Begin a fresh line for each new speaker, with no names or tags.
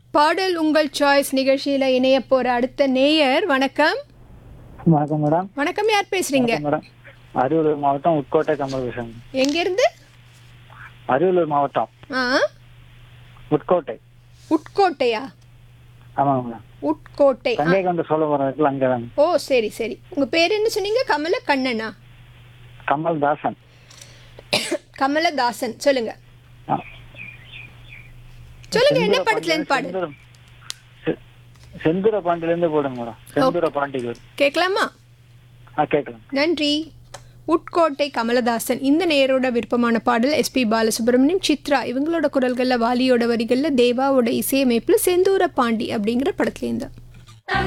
பாடல் உங்கள் சாய்ஸ் நிகழ்ச்சியில இணைய போற அடுத்த நேயர் வணக்கம்
வணக்கம் மேடம்
வணக்கம் யார் பேசுறீங்க
வணக்கம் மேடம் அரியலூர் மாவட்டம் உட்கோட்டை கமல் பேசுறேன்
எங்க இருந்து
அரியலூர் மாவட்டம்
ஆ
உட்கோட்டை
உட்கோட்டையா
ஆமாங்க மேடம்
உட்கோட்டை ஆ,
தங்கை கொண்டு சொல்ல போற இடத்துல அங்கே தான்
ஓ சரி சரி உங்க பேர் என்ன சொன்னீங்க கமல கண்ணனா
கமல் தாசன்
கமலதாசன் சொல்லுங்க
ஆ.
சொல்லுங்க என்ன
செந்தூர
படத்துல இருந்து பாடு
செந்தூர- செ- செந்தூர பாண்டியிலேருந்து போடுங்க மேடம் செந்தூர பாண்டிக்கு
கேட்கலாமா
ஆ கேட்கலாம்
நன்றி உட்கோட்டை கமலதாசன் இந்த நேரோட விருப்பமான பாடல் எஸ்பி பாலசுப்ரமணியம் சித்ரா இவங்களோட குரல்களில் வாலியோட வரிகளில் தேவாவோட இசையமைப்பில் செந்தூர பாண்டி அப்படிங்கிற படத்துலேருந்து